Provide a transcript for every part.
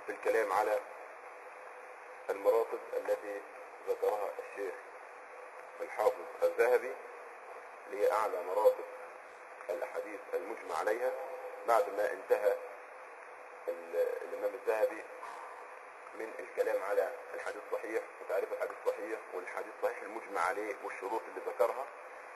في الكلام على المراتب التي ذكرها الشيخ الحافظ الذهبي اللي هي أعلى مراتب الأحاديث المجمع عليها بعد ما انتهى ال- الإمام الذهبي من الكلام على الحديث الصحيح وتعريف الحديث الصحيح والحديث الصحيح المجمع عليه والشروط اللي ذكرها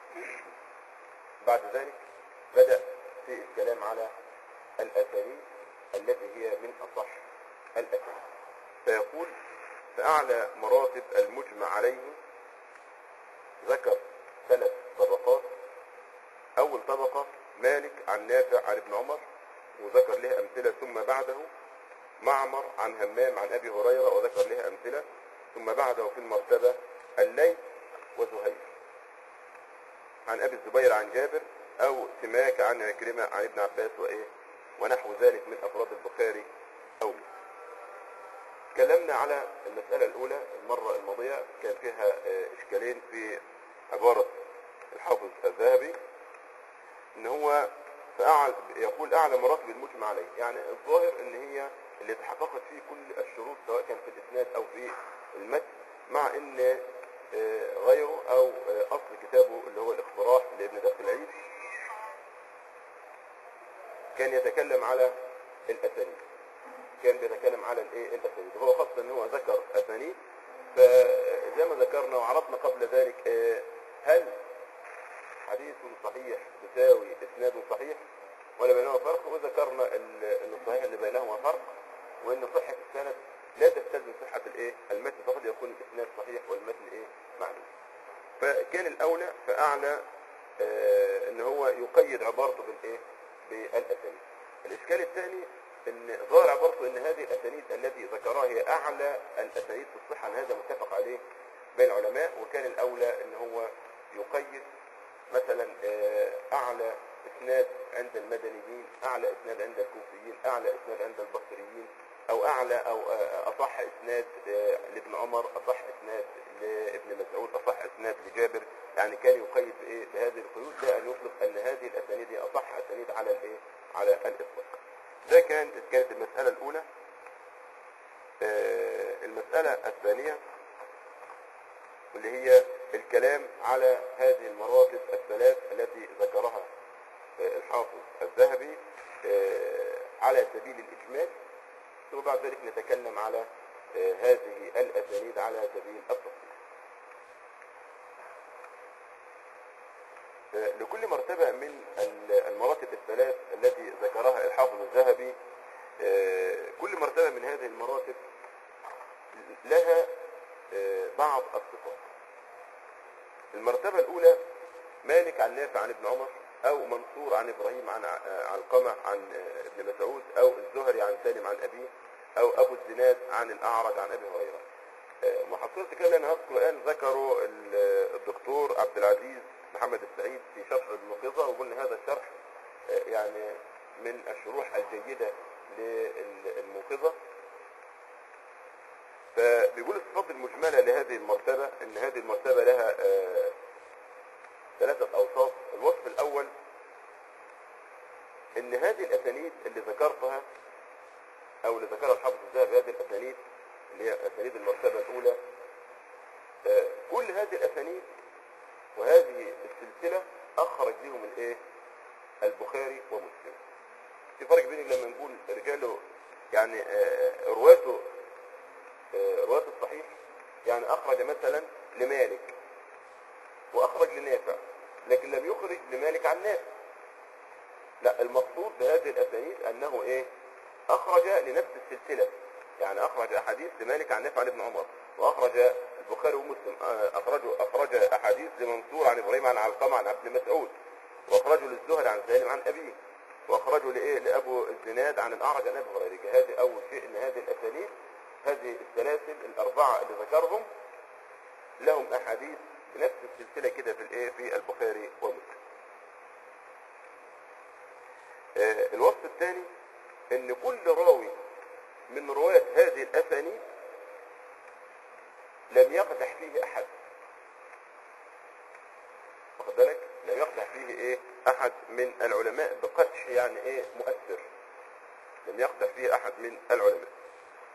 بعد ذلك بدأ في الكلام على الأسانيد التي هي من أصح الأسانيد فيقول فأعلى مراتب المجمع عليه ذكر ثلاث طبقات أول طبقة مالك عن نافع عن ابن عمر وذكر لها أمثلة ثم بعده معمر عن همام عن أبي هريرة وذكر لها أمثلة ثم بعده في المرتبة الليث وزهير عن أبي الزبير عن جابر أو سماك عن عكرمة عن ابن عباس وإيه ونحو ذلك من أفراد البخاري أو مسلم. تكلمنا على المسألة الأولى المرة الماضية كان فيها آه، إشكالين في عبارة الحافظ الذهبي إن هو فأعلى يقول أعلى مراتب المجمع عليه يعني الظاهر إن هي اللي تحققت فيه كل الشروط سواء كان في الإسناد أو في المتن مع إن آه، غيره أو آه، أصل كتابه اللي هو الإخبارات لابن دخل العيد كان يتكلم على الأسانيد كان بيتكلم على الايه الاسانيد وهو خاصه ان هو ذكر اسانيد فزي ما ذكرنا وعرضنا قبل ذلك آه، هل حديث صحيح يساوي اسناد صحيح ولا بينهما فرق وذكرنا ال- ان الصحيح اللي بينهما فرق وان صحه السند لا تستلزم صحه الايه المتن فقد يكون الاسناد صحيح والمتن ايه معلوم فكان الاولى فاعلى آه، ان هو يقيد عبارته بالايه بالاسانيد الاشكال الثاني ان ظاهر عبارته ان هذه الاسانيد التي ذكرها هي اعلى الاسانيد في الصحه ان هذا متفق عليه بين العلماء وكان الاولى ان هو يقيد مثلا آه، اعلى اسناد عند المدنيين اعلى اسناد عند الكوفيين اعلى اسناد عند البصريين او اعلى او آه، اصح اسناد آه، لابن عمر اصح اسناد لابن مسعود اصح اسناد لجابر يعني كان يقيد بايه بهذه القيود لا ان يطلق ان هذه الاسانيد هي اصح اسانيد على الايه على الاطلاق ده كانت كانت المساله الاولى آه، المساله الثانيه واللي هي الكلام على هذه المراتب الثلاث التي ذكرها آه، الحافظ الذهبي آه، على سبيل الإجمال ثم بعد ذلك نتكلم على آه، هذه الأسانيد على سبيل التفصيل آه، لكل مرتبة من ال- المراتب الثلاث التي ذكرها الحافظ الذهبي آه، كل مرتبة من هذه المراتب لها آه، بعض الصفات المرتبة الأولى مالك عن نافع عن ابن عمر أو منصور عن إبراهيم عن آه، علقمة عن آه، ابن مسعود أو الزهري عن سالم عن أبيه أو أبو الزناد عن الأعرج عن أبي هريرة آه، محصلة كده اللي أنا هذكره الآن ذكره ال- الدكتور عبد العزيز محمد السعيد في شرح الموقظة وقلنا هذا الشرح آه، يعني من الشروح الجيدة للموقظة فبيقول الصفات المجملة لهذه المرتبة ان هذه المرتبة لها آه، ثلاثة اوصاف الوصف الاول ان هذه الاسانيد اللي ذكرتها او اللي ذكرها الحافظ الذهبي هذه الاسانيد اللي هي اسانيد المرتبة الاولى آه، كل هذه الاسانيد وهذه السلسلة اخرج لهم الايه البخاري ومسلم في فرق بين لما نقول رجاله يعني آه، رواته آه، رواية الصحيح يعني أخرج مثلا لمالك وأخرج لنافع لكن لم يخرج لمالك عن نافع لا المقصود بهذه الأسانيد أنه إيه أخرج لنفس السلسلة يعني أخرج أحاديث لمالك عن نافع عن ابن عمر وأخرج البخاري ومسلم آه، أخرجوا أخرج أحاديث لمنصور عن إبراهيم عن علقمة عن ابن مسعود وأخرجوا للزهري عن سالم عن أبيه وأخرجوا لإيه لأبو الزناد عن الأعرج عن أبي هريرة هذه أول شيء إن هذه الأسانيد هذه السلاسل الأربعة اللي ذكرهم لهم أحاديث بنفس السلسلة كده في الإيه في البخاري ومسلم. آه، الوصف الثاني إن كل راوي من رواة هذه الأسانيد لم يقدح فيه أحد. واخد بالك؟ لم يقدح فيه إيه أحد من العلماء بقدح يعني إيه مؤثر. لم يقدح فيه أحد من العلماء.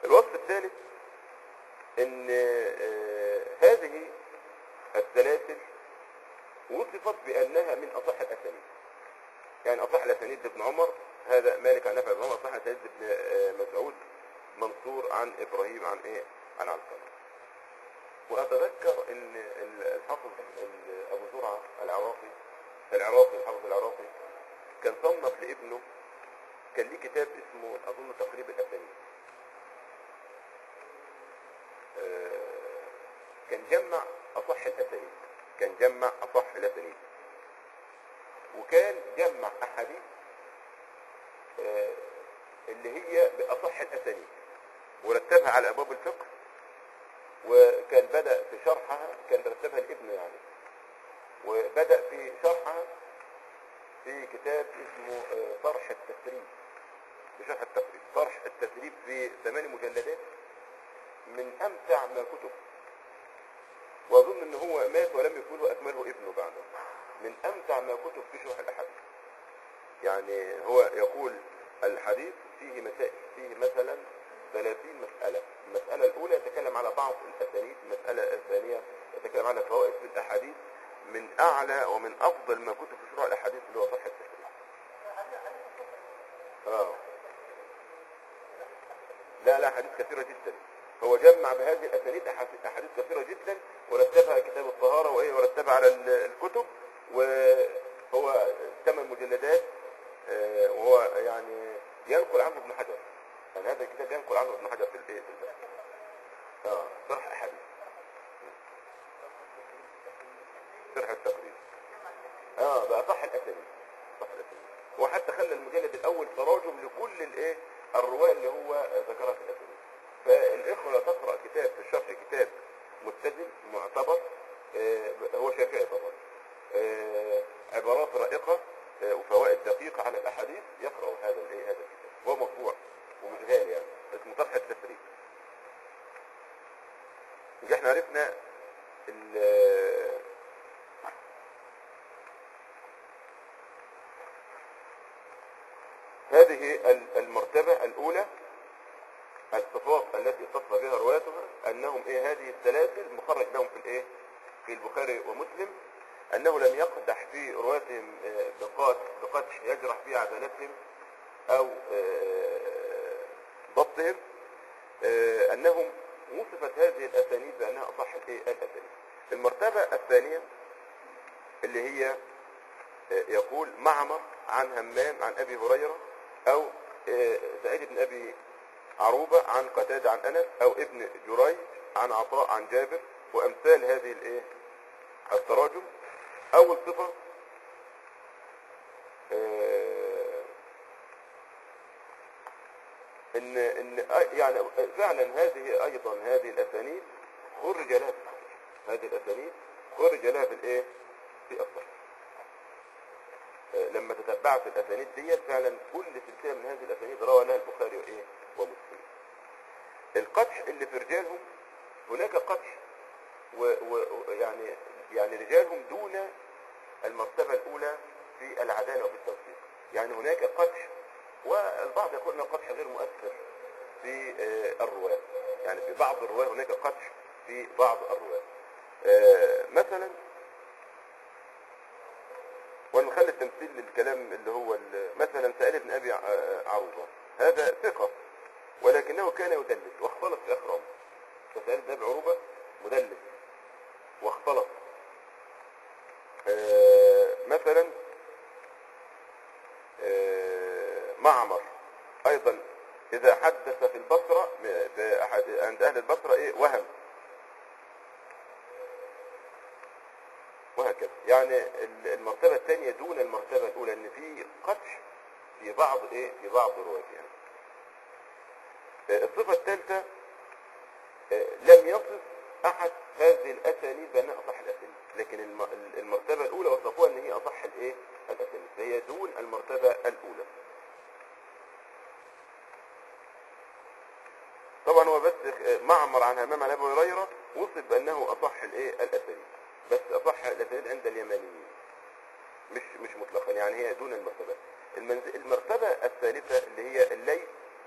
الوصف الثالث ان آه، هذه السلاسل وصفت بانها من اصح الاسانيد يعني اصح الاسانيد ابن عمر هذا مالك عن نافع بن عمر اصح الاسانيد ابن آه، مسعود منصور عن ابراهيم عن ايه عن علقمه واتذكر ان ال- الحافظ ال- ابو زرعه العراقي العراقي الحافظ العراقي كان صنف لابنه كان ليه كتاب اسمه اظن تقريب الاسانيد آه، كان جمع اصح الاسانيد كان جمع اصح الاسانيد وكان جمع احاديث آه، اللي هي باصح الاسانيد ورتبها على ابواب الفقه وكان بدا في شرحها كان رتبها لابنه يعني وبدا في شرحها في كتاب اسمه آه، طرح التسريب في شرح التسريب طرح التسريب في ثمان مجلدات من امتع ما كتب واظن ان هو مات ولم يكن له اكمله ابنه بعده من امتع ما كتب في شرح الاحاديث يعني هو يقول الحديث فيه مسائل فيه مثلا 30 مسألة المسألة الأولى يتكلم على بعض الأسانيد المسألة الثانية يتكلم على فوائد في الأحاديث من أعلى ومن أفضل ما كتب في شروح الأحاديث اللي هو صحة التشريع آه لا لا أحاديث كثيرة جدا هو جمع بهذه الأسانيد أحاديث أحاديث كثيرة جدا ورتبها كتاب الطهارة وإيه ورتبها على ال- الكتب وهو ثمان مجلدات آه، وهو يعني ينقل عنه ابن حجر يعني هذا الكتاب ينقل عنه ابن حجر في الايه في الباب اه شرح احاديث شرح التقريب اه بقى صح الاسانيد صح الاسانيد وحتى خلى المجلد الاول تراجم لكل الايه الرواه اللي هو ذكرها في الاسانيد فالاخوه لا تقرا كتاب في الشرح كتاب متزن معتبر آه هو شافعي طبعا آه عبارات رائقه آه وفوائد دقيقه على الاحاديث يقرا هذا الايه هذا الكتاب هو مطبوع ومش غالي يعني اسمه طرح التسريب يبقى احنا عرفنا ال- هذه ال- المرتبة الأولى الصفات التي اتصف بها رواتها أنهم إيه هذه السلاسل مخرج لهم في الإيه في البخاري ومسلم أنه لم يقدح في رواتهم آه، بقات بقدح يجرح في عدالتهم أو آه، ضبطهم آه، أنهم وصفت هذه الأسانيد بأنها أصح الإيه الأسانيد المرتبة الثانية اللي هي آه، يقول معمر عن همام عن أبي هريرة أو آه، سعيد بن أبي عروبة عن قتادة عن أنس أو ابن جريج عن عطاء عن جابر وأمثال هذه الإيه التراجم أول صفة آه، ان ان أ- يعني فعلا هذه ايضا هذه الاسانيد خرج لها في الصحيح هذه الاسانيد خرج لها في الايه في الصحيح آه، لما تتبعت الاسانيد ديت فعلا كل سلسله من هذه الاسانيد روى لها البخاري وايه ومسلم القدح اللي في رجالهم هناك قدح ويعني يعني رجالهم دون المرتبه الاولى في العداله وفي التوثيق يعني هناك قدح والبعض يقول ان القدح غير مؤثر في آه، الرواة يعني في بعض الرواة هناك قدح في بعض الرواة آه، مثلا ونخلي التمثيل للكلام اللي هو ال- مثلا سائل ابن ابي ع- عروبه هذا ثقه ولكنه كان يدلس واختلط في اخرامه فسائل ابن ابي عروبه مدلس واختلط آه، مثلا آه، معمر ايضا اذا حدث في البصره م- في أحد- عند اهل البصره ايه وهم وهكذا يعني ال- المرتبه الثانيه دون المرتبه الاولى ان في قدح في بعض ايه في بعض الروايات يعني آه، الصفه الثالثه آه، لم يصف احد هذه الاسانيد بانها اصح الاسانيد لكن الم- ال- المرتبه الاولى وصفوها ان هي اصح الايه الاسانيد فهي دون المرتبه الاولى طبعا هو بس آه، معمر عن همام عن ابي هريره وصف بانه اصح الايه الاسانيد بس اصح الاسانيد عند اليمانيين مش مش مطلقا يعني هي دون المرتبه المنز... المرتبه الثالثه اللي هي الليث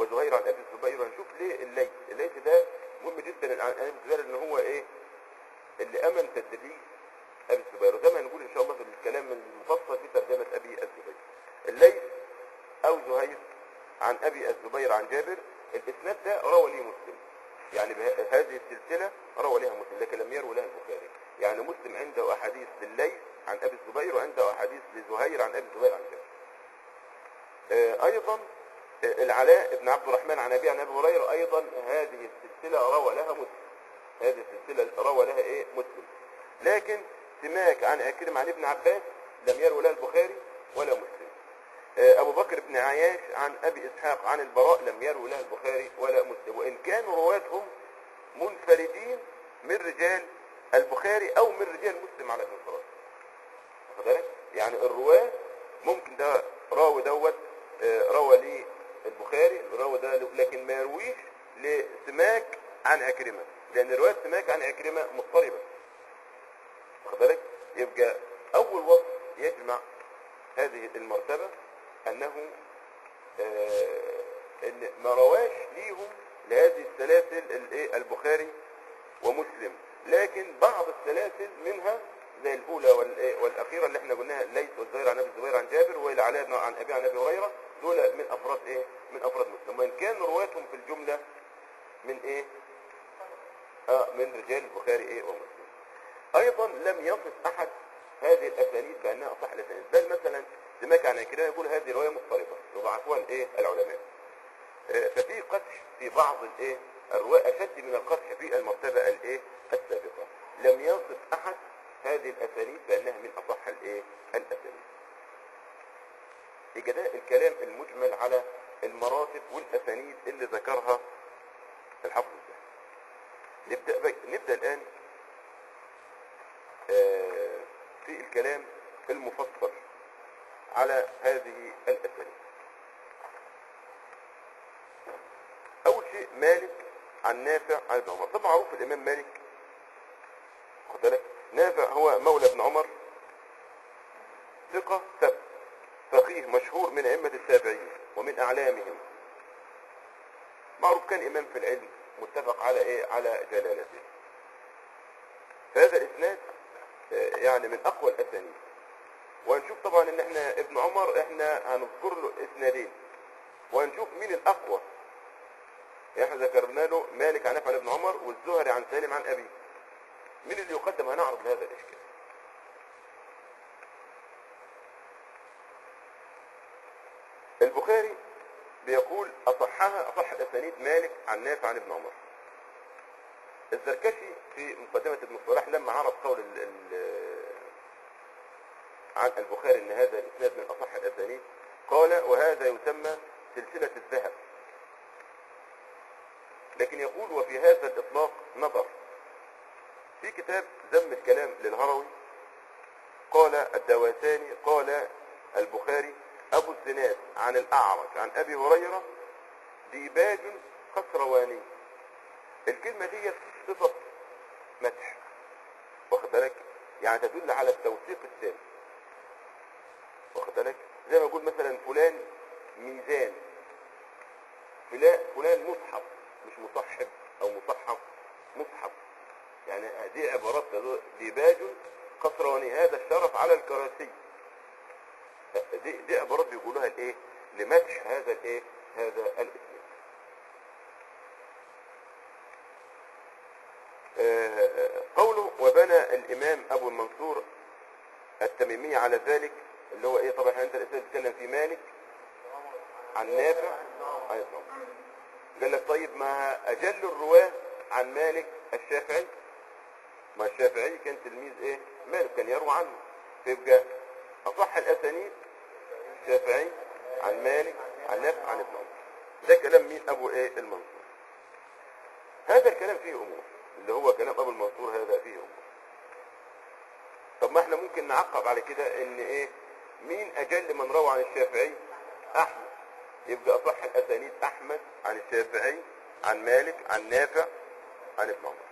وزهير عن ابي الزبير هنشوف ليه الليث الليث ده مهم جدا عن ابي الزبير ان هو ايه اللي امن تدريس ابي الزبير وزي ما هنقول ان شاء الله في الكلام المفصل في ترجمه ابي الزبير الليث او زهير عن ابي الزبير عن جابر الاسناد ده روى ليه مسلم يعني به- هذه السلسله روى لها مسلم لكن لم يروي لها البخاري يعني مسلم عنده احاديث لليث عن ابي الزبير وعنده احاديث لزهير عن ابي الزبير عن جابر آه، ايضا آه، العلاء بن عبد الرحمن عن ابي عن ابي هريره ايضا هذه السلسله روى لها مسلم هذه السلسله روى لها ايه مسلم لكن سماك عن اكرم عن ابن عباس لم يروي لها البخاري ولا مسلم آه، ابو بكر بن عياش عن ابي اسحاق عن البراء لم يروي لها البخاري ولا مسلم وان كانوا رواتهم منفردين من رجال البخاري او من رجال مسلم على الانفراد واخد بالك يعني الرواه ممكن ده راوي دوت آه، روى لي البخاري روى ده له- لكن ما يرويش لسماك عن عكرمه لان روايه سماك عن عكرمه مضطربه واخد بالك يبقى اول وصف يجمع هذه المرتبه انه آه، ان ما رواش ليهم لهذه السلاسل الايه البخاري ومسلم لكن بعض السلاسل منها زي الاولى والايه والاخيره اللي احنا قلناها ليس والزهير عن ابي الزبير عن جابر والعلاء بن عن ابي عن ابي هريره دول من افراد ايه من افراد مسلم وان كان رواتهم في الجمله من ايه اه من رجال البخاري ايه ومسلم ايضا لم يصف احد هذه الاسانيد بانها اصح الاسانيد بل مثلا سماك عن كده يقول هذه روايه مضطربه يضعفوها الايه العلماء آه، ففي قدح في بعض الايه الرواة اشد من القدح في المرتبه الايه السابقه لم يصف احد هذه الاسانيد بانها من اصح الايه الاسانيد يبقى ده الكلام المجمل على المراتب والاسانيد اللي ذكرها الحافظ الذهبي نبدا بقى نبدا الان آه، في الكلام المفصل على هذه الاسانيد اول شيء مالك عن نافع عن ابن عمر طبعا معروف الامام مالك خد بالك نافع هو مولى ابن عمر ثقة ثبت فقيه مشهور من أئمة التابعين ومن أعلامهم معروف كان إمام في العلم متفق على إيه على جلالته فهذا الإسناد آه، يعني من أقوى الأسانيد وهنشوف طبعا إن إحنا ابن عمر إحنا هنذكر له إسنادين وهنشوف مين الأقوى يعني احنا ذكرنا له مالك عن نافع عن ابن عمر والزهري عن سالم عن أبيه مين اللي يقدم هنعرض هذا الإشكال البخاري بيقول أصحها أصح الأسانيد مالك عن نافع عن ابن عمر الزركشي في مقدمة ابن الصلاح لما عرض قول ال ال عن البخاري ان هذا الاسناد من اصح الاسانيد قال وهذا يسمى سلسلة الذهب لكن يقول وفي هذا الاطلاق نظر في كتاب ذم الكلام للهروي قال الدواساني قال البخاري ابو الزناد عن الاعرج عن ابي هريرة ديباج خسرواني الكلمة دي صفة مدح واخد بالك يعني تدل على التوثيق التام واخد بالك زي ما اقول مثلا فلان ميزان فلان فلان مصحف مش مصحف او مصحف مصحف يعني دي عبارات تدل- ديباج قصراني هذا الشرف على الكراسي دي دي عبارات بيقولوها الايه لمدح هذا الايه هذا الاسم آه، قوله وبنى الامام ابو المنصور التميمي على ذلك اللي هو ايه طبعا انت الاسئله بتتكلم في مالك عن نافع عن ابن عمر قال لك طيب ما اجل الرواه عن مالك الشافعي ما الشافعي كان تلميذ ايه مالك كان يروى عنه فيبقى اصح الاسانيد الشافعي عن مالك عن نافع عن ابن عمر ده كلام مين ابو ايه المنصور هذا الكلام فيه امور اللي هو كلام ابو المنصور هذا فيه امور طب ما احنا ممكن نعقب على كده ان ايه مين اجل من روى عن الشافعي احمد يبقى اصح الاسانيد احمد عن الشافعي عن مالك عن نافع عن ابن عمر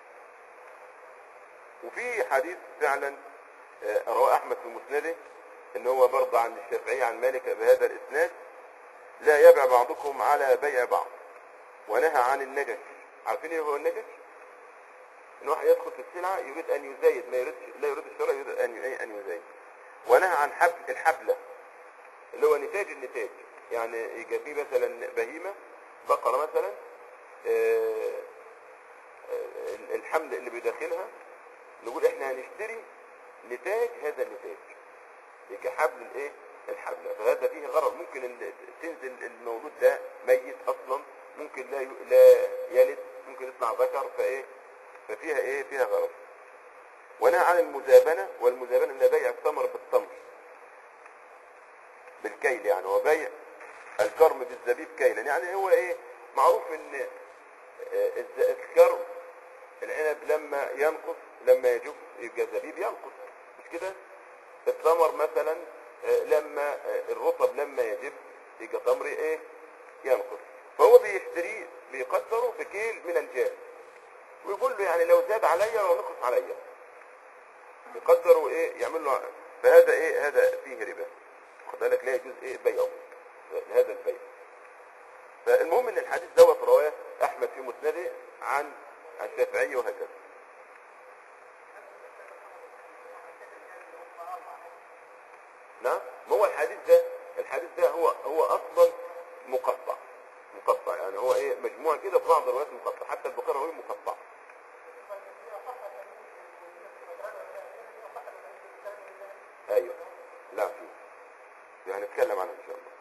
وفي حديث فعلا آه، رواه احمد في مسنده ان هو برضه عن الشافعي عن مالك بهذا الاسناد لا يبع بعضكم على بيع بعض ونهى عن النجش عارفين ايه هو النجش ان واحد يدخل في السلعة يريد ان يزايد ما يريد لا يريد الشراء يريد ان إيه؟ ان يزايد ونهى عن حبل الحبلة اللي هو نتاج النتاج يعني يجي فيه مثلا بهيمة بقرة مثلا آه، آه، الحمل اللي بداخلها نقول احنا هنشتري نتاج هذا النتاج يجي حبل الايه الحبل فهذا فيه غرض ممكن ال- تنزل المولود ده ميت اصلا ممكن لا ي- لا يلد ممكن يطلع ذكر فايه ففيها ايه فيها غرض ونهى عن المزابنة والمزابنة اللي بيع الثمر بالتمر بالكيل يعني وبيع الكرم بالزبيب كيلا يعني هو ايه معروف ان آه، الز- الكرم العنب لما ينقص لما يجف يبقى زبيب ينقص مش كده الثمر مثلا آه، لما آه، الرطب لما يجف يبقى تمر ايه ينقص فهو بيشتريه بيقدره بكيل من الجاف ويقول له يعني لو زاد عليا لو نقص عليا يقدر ايه يعمل له فهذا ايه هذا فيه ربا خد بالك لا يجوز ايه بيعه هذا البيع فالمهم ان الحديث دوت رواه احمد في مسنده عن الشافعي وهكذا نعم ما هو الحديث ده الحديث ده هو هو اصلا مقطع مقطع يعني هو ايه مجموع كده في بعض الروايات مقطع حتى البخاري هو مقطع ايوه لا في يعني نتكلم عنها ان شاء الله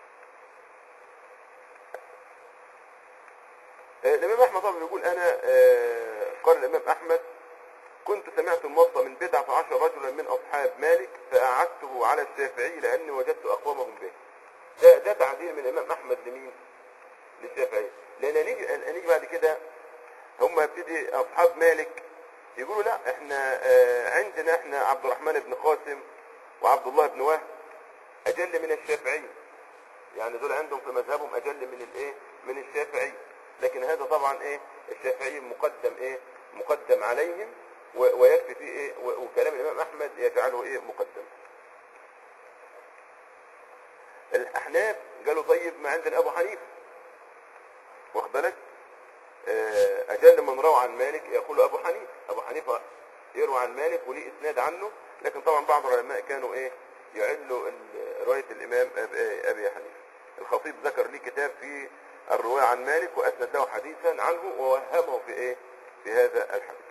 آه، الامام احمد طبعا بيقول انا آه، قال الامام احمد كنت سمعت الموطأ من بضعة عشر رجلا من اصحاب مالك فاعدته على الشافعي لاني وجدت اقوامهم به ده ده تعديل من الامام احمد لمين للشافعي لان نيجي نيجي بعد كده هم يبتدي اصحاب مالك يقولوا لا احنا آه، عندنا احنا عبد الرحمن بن قاسم وعبد الله بن وهب اجل من الشافعي يعني دول عندهم في مذهبهم اجل من الايه من الشافعي لكن هذا طبعا ايه الشافعي مقدم ايه مقدم عليهم و- ويكفي فيه ايه و- وكلام الامام احمد يجعله ايه مقدم الاحناف قالوا طيب ما عندنا ابو حنيفه واخد بالك آه، اجل من روى عن مالك يقول ابو حنيفه ابو حنيفه يروى عن مالك وليه اسناد عنه لكن طبعا بعض العلماء كانوا ايه يعلوا ال- روايه الامام أب- ابي حنيفه الخطيب ذكر ليه كتاب في الروايه عن مالك واسند له حديثا عنه ووهمه في ايه في هذا الحديث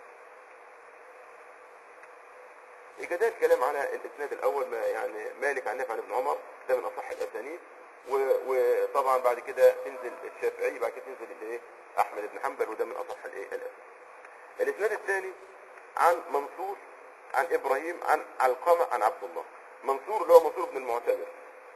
يبقى ده الكلام على الاسناد الاول ما يعني مالك عن نافع عن ابن عمر ده من اصح الاسانيد و- وطبعا بعد كده تنزل الشافعي بعد كده تنزل الايه احمد بن حنبل وده من اصح الايه الاسانيد الاسناد الثاني عن منصور عن ابراهيم عن علقمه عن عبد الله منصور اللي هو منصور بن المعتمر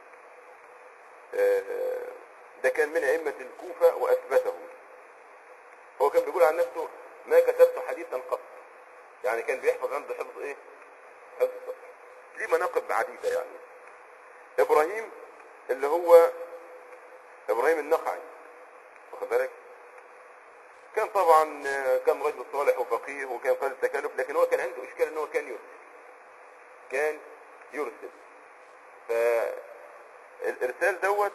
آه، ده كان من ائمه الكوفه واثبته هو كان بيقول عن نفسه ما كتبت حديثا قط يعني كان بيحفظ عنده حفظ ايه حفظ الصدر ليه مناقب عديده يعني ابراهيم اللي هو ابراهيم النخعي واخد بالك كان طبعا آه، كان رجل صالح وفقيه وكان قال التكلف لكن هو كان عنده اشكال ان هو كان يرسل كان يرسل فالارسال دوت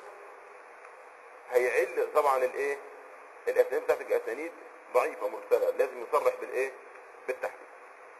هيعل طبعا الايه الاسانيد بتاعت الاسانيد ضعيفه مرسله لازم يصرح بالايه بالتحديد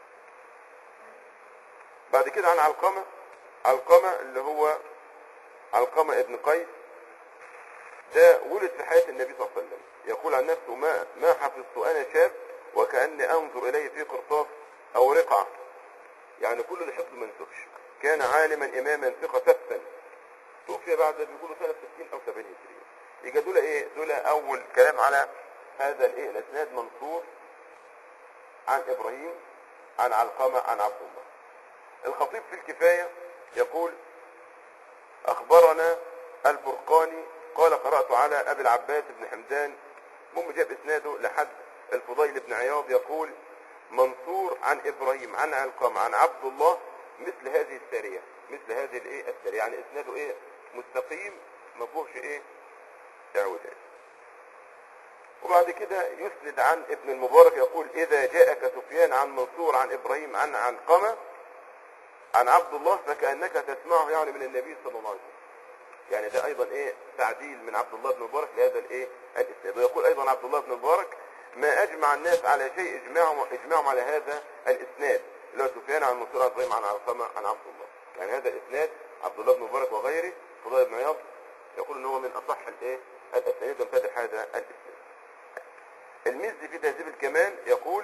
بعد كده عن علقمه علقمه اللي هو علقمه ابن قيس ده ولد في حياة النبي صلى الله عليه وسلم يقول عن نفسه ما ما حفظت انا شاب وكأني انظر اليه في قرطاس او رقعة يعني كل اللي حفظه ما نسخش كان عالما اماما ثقة ثبتا توفي بعد بيقولوا سنة 60 او 70 هجرية يبقى دول ايه دول اول كلام على هذا الايه الاسناد منصور عن ابراهيم عن علقمة عن عبد الله الخطيب في الكفاية يقول أخبرنا الفرقاني قال قرأت على أبي العباس بن حمدان المهم جاب إسناده لحد الفضيل بن عياض يقول منصور عن إبراهيم عن علقم عن عبد الله مثل هذه السارية مثل هذه الإيه السارية يعني إسناده إيه مستقيم ما فيهوش إيه اعوجاج وبعد كده يسند عن ابن المبارك يقول إذا جاءك سفيان عن منصور عن إبراهيم عن علقمة عن عبد الله فكأنك تسمعه يعني من النبي صلى الله عليه وسلم يعني ده ايضا ايه تعديل من عبد الله بن مبارك لهذا الايه الاسناد ويقول ايضا عبد الله بن مبارك ما اجمع الناس على شيء اجمعهم اجمعهم على هذا الاسناد اللي هو سفيان عن منصور عن ابراهيم عن علقمه عن عبد الله يعني هذا الاسناد عبد الله بن مبارك وغيره فضيل بن عياض يقول ان هو من اصح الايه الاسانيد وامتدح هذا الاسناد المزي في تهذيب الكمال يقول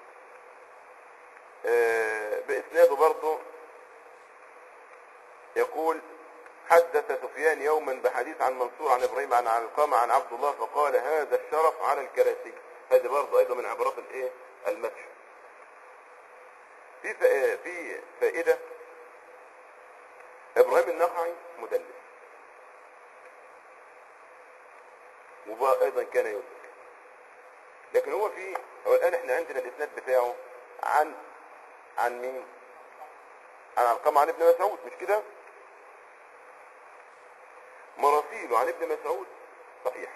آه، باسناده برضه يقول حدث سفيان يوما بحديث عن منصور عن ابراهيم عن علقمه عن عبد الله فقال هذا الشرف على الكراسي هذه برضه ايضا من عبارات الايه المدح في فا- في فائده ابراهيم النخعي مدلس وايضا كان يدرك لكن هو في هو الان احنا عندنا الاسناد بتاعه عن عن مين عن علقمه عن ابن مسعود مش كده مراسيله عن ابن مسعود صحيح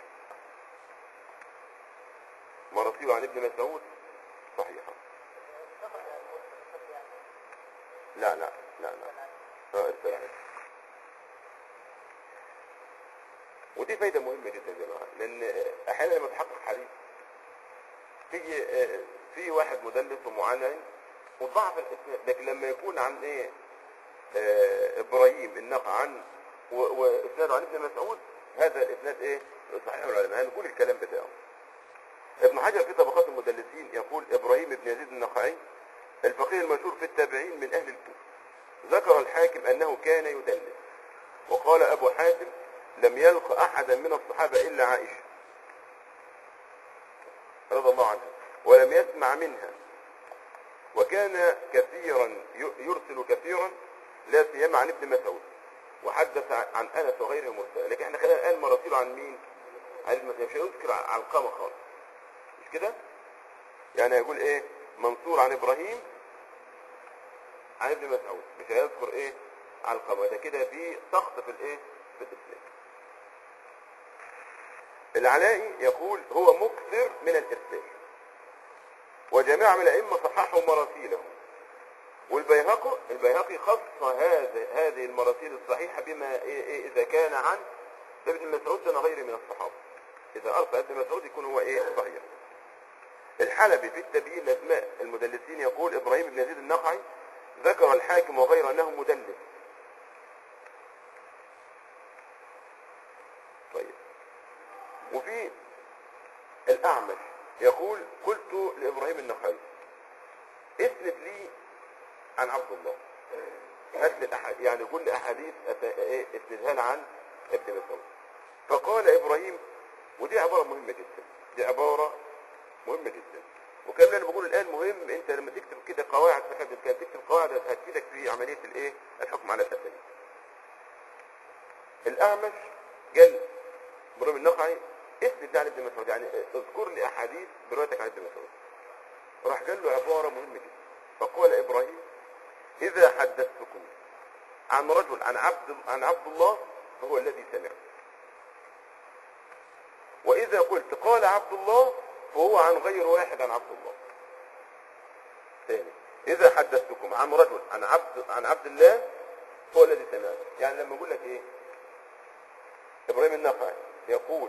مراسيله عن ابن مسعود صحيحة لا لا لا لا آه، ارسل عليه. ودي فايدة مهمة جدا يا جماعة لأن أحيانا لما تحقق حديث تيجي آه، في واحد مدلس ومعنعن وضعف الإسناد لكن لما يكون عن إيه آه، إبراهيم النقع عن و- وإسناده عن ابن مسعود هذا الإسناد إيه صحيح العلماء هنقول الكلام بتاعه ابن حجر في طبقات المدلسين يقول إبراهيم بن يزيد النخعي الفقيه المشهور في التابعين من أهل الكوفة ذكر الحاكم أنه كان يدلس وقال أبو حاتم لم يلق أحدا من الصحابة إلا عائشة رضي الله عنها ولم يسمع منها وكان كثيرا ي- يرسل كثيرا لا سيما عن ابن مسعود وحدث عن- عن انس وغيره مرسلا لكن احنا خلينا الان مراسيله عن مين؟ عن ابن مسعود مش هيذكر عن علقمه خالص مش كده؟ يعني هيقول ايه؟ منصور عن ابراهيم عن ابن مسعود مش هيذكر ايه؟ علقمه ده كده في سقط في الايه؟ في الاسلام العلائي يقول هو مكثر من الارسال وجماعة من الأئمة صححوا مراسيله والبيهقي البيهقي خص هذا هذه المراسيل الصحيحة بما إيه إيه إذا كان عن ابن مسعود دون غيره من الصحابة إذا أرسل ابن مسعود يكون هو إيه صحيح الحلبي في التبيين لأسماء المدلسين يقول إبراهيم بن يزيد النقعي ذكر الحاكم وغيره أنه مدلس طيب وفي الأعمش يقول قلت لإبراهيم النخعي اسند لي عن عبد الله هات لي الأح- يعني كل أحاديث أت- إيه اسندها لي عن ابن مسعود فقال إبراهيم ودي عبارة مهمة جدا دي عبارة مهمة جدا وكان اللي انا بقوله الان مهم انت لما تكتب كده قواعد في حفظ كان تكتب قواعد هتفيدك في عملية الايه الحكم على الاسانيد الاعمش قال ابراهيم النخعي اسند ده عن ابن مسعود يعني اذكر لي احاديث بروايتك عن ابن مسعود راح قال له عبارة مهمة جدا فقال ابراهيم اذا حدثتكم عن رجل عن عبد عن عبد الله فهو الذي سمع واذا قلت قال عبد الله فهو عن غير واحد عن عبد الله ثاني اذا حدثتكم عن رجل عن عبد عن عبد الله هو الذي سمع يعني لما اقول لك ايه ابراهيم النخعي يقول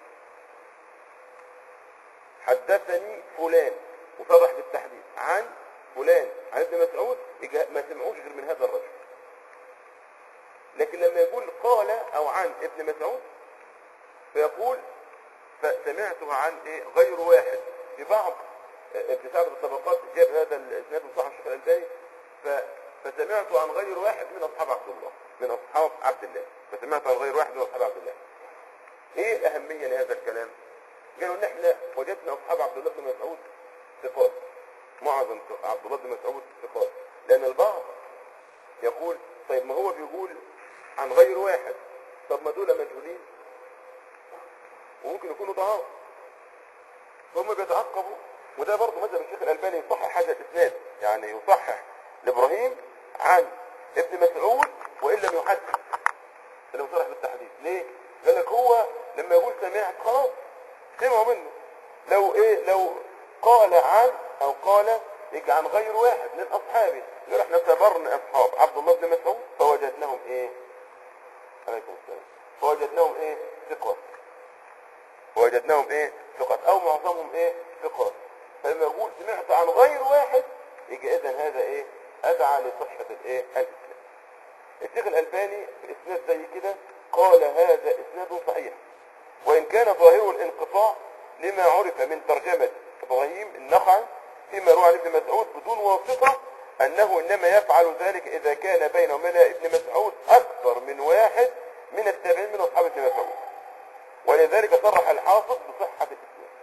حدثني فلان وصرح بالتحديث عن فلان عن ابن مسعود يجا- ما سمعوش غير من هذا الرجل لكن لما يقول قال او عن ابن مسعود فيقول فسمعته عن ايه غير واحد في بعض آه، ابن سعد بالطبقات جاب هذا الاسناد من صحيح الشيخ الالباني ف- فسمعته عن غير واحد من اصحاب عبد الله من اصحاب عبد الله فسمعته عن غير واحد من اصحاب عبد الله ايه الاهميه لهذا الكلام قالوا ان احنا وجدنا اصحاب عبد الله بن مسعود ثقات معظم عبد الله بن مسعود ثقات لان البعض يقول طيب ما هو بيقول عن غير واحد طب ما دول مجهولين وممكن يكونوا ضعاف فهم بيتعقبوا وده برضه مذهب الشيخ الالباني يصحح هذا الاسناد يعني يصحح لابراهيم عن ابن مسعود وان لم يحدث لم يصرح بالتحديث ليه؟ قال لك هو لما يقول سمعت خلاص سمعوا منه لو ايه لو قال عن او قال يجي عن غير واحد من اصحابه يقول احنا سبرنا اصحاب عبد الله بن مسعود فوجدناهم ايه؟ عليكم السلام فوجدناهم ايه ثقات وجدناهم ايه ثقات او معظمهم ايه ثقات فلما يقول سمعت عن غير واحد يجي اذا هذا ايه ادعى لصحة الايه الاسلام الشيخ الالباني في اسناد زي كده قال هذا اسناد صحيح وان كان ظاهره الانقطاع لما عرف من ترجمة ابراهيم النخعي فيما روى عن ابن مسعود بدون واسطة انه انما يفعل ذلك اذا كان بينه وبين ابن مسعود اكثر من واحد من التابعين من اصحاب ابن مسعود ولذلك صرح الحافظ بصحة الاسلام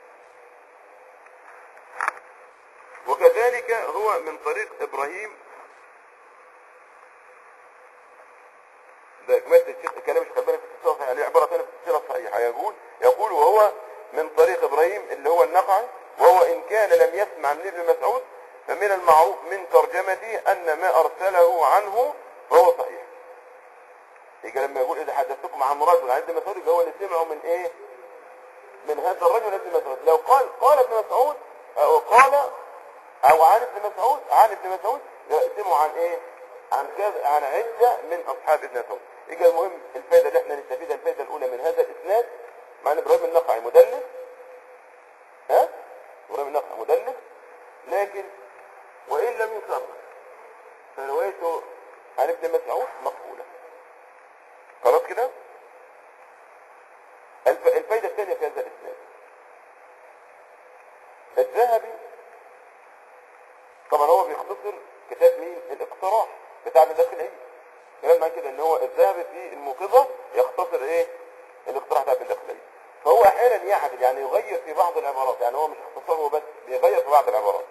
وكذلك هو من طريق ابراهيم ده كمان الشيخ كلام الشيخ الباني في السلسله الصحيحه عليه عباره ثانيه في السلسله الصحيحه يقول يقول وهو من طريق ابراهيم اللي هو النقعي وهو ان كان لم يسمع من ابن مسعود فمن المعروف من ترجمته ان ما ارسله عنه فهو صحيح يبقى لما يقول اذا حدثتكم عن رجل عن ابن مسعود يبقى هو اللي سمعه من ايه من هذا الرجل ابن مسعود لو قال قال ابن مسعود او قال او عن ابن مسعود عن ابن مسعود يقسموا عن ايه عن كذا عن عدة من اصحاب ابن مسعود يبقى المهم الفائدة اللي احنا نستفيدها الفائدة الاولى من هذا الاسناد مع ان ابراهيم النقعي مدلس ها ابراهيم النقعي مدلس لكن وان لم يصرح فروايته عن ابن مسعود مقبولة خلاص كده الف... الفائدة الثانية في هذا الاسناد الذهبي طبعا هو بيختصر كتاب مين الاقتراح بتاع ابن داخل العيد كلام معاه كده ان هو الذهبي في الموقظة يختصر ايه الاقتراح بتاع ابن داخل العيد فهو احيانا يعدل يعني يغير في بعض العبارات يعني هو مش اختصاره بس بيغير في بعض العبارات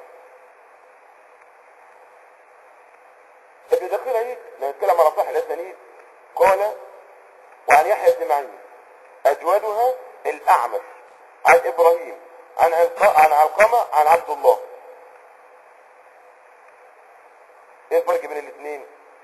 ابن داخل العيد لما نتكلم على صح الاسانيد قال وعن يحيى بن معين اجودها الاعمش عن ابراهيم عن علق- عن علقمه عن عبد الله ايه الفرق بين الاثنين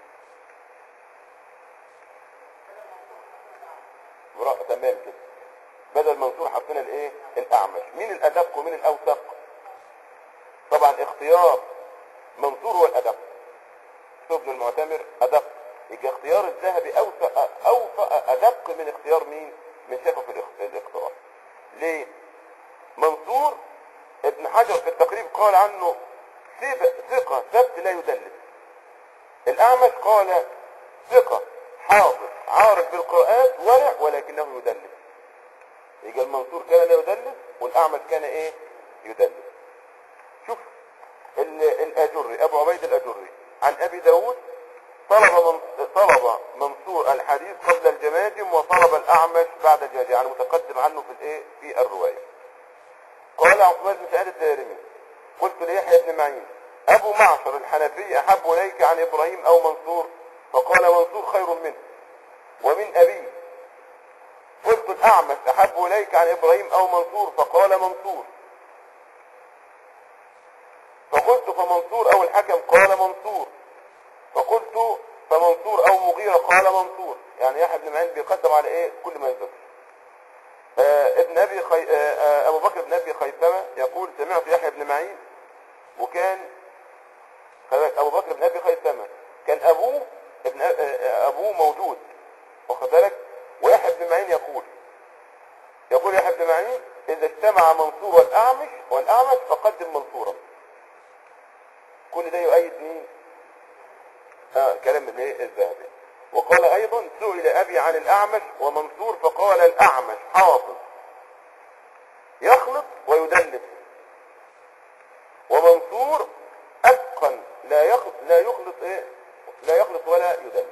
برا- تمام كده بدل منصور حطينا الايه الاعمش مين الادق ومين الاوثق طبعا اختيار منصور هو الادق ابن المعتمر ادق يبقى اختيار الذهبي اوثق اوثق ادق من اختيار مين من شيخه في الاخ- الاقتراح ليه منصور ابن حجر في التقريب قال عنه ثب- ثقة ثبت لا يدلس الأعمش قال ثقة حافظ عارف بالقراءات ورع ولكنه يدلس يبقى المنصور كان لا يدلس والأعمش كان ايه يدلس شوف ال- الأجري أبو عبيد الأجري عن أبي داود طلب من طلب منصور الحديث قبل الجماجم وطلب الأعمش بعد الجماجم يعني متقدم عنه في الايه في الرواية قال عثمان بن سعيد الدارمي قلت ليحيى بن معين أبو معشر الحنفي أحب إليك عن إبراهيم أو منصور فقال منصور خير منه ومن أبيه قلت الأعمش أحب إليك عن إبراهيم أو منصور فقال منصور فقلت فمنصور أو الحكم قال منصور فقلت فمنصور أو مغيرة قال منصور يعني يحيى بن معين بيقدم على إيه كل ما يذكر آه ابن ابي خي... آه آه ابو بكر بن ابي خيثمه يقول سمعت يحيى بن معين وكان خلي بالك ابو بكر بن ابي خيثمه كان ابوه ابن آه آه ابوه موجود واخد بالك ويحيى بن معين يقول يقول يحيى بن معين اذا اجتمع منصور والاعمش والاعمش فقدم منصورا كل ده يؤيد مين آه كلام الايه الذهبي وقال ايضا سئل ابي عن الاعمش ومنصور فقال الاعمش حافظ يخلط ويدلس ومنصور اتقن لا يخلط لا يخلط ايه لا يخلط ولا يدلس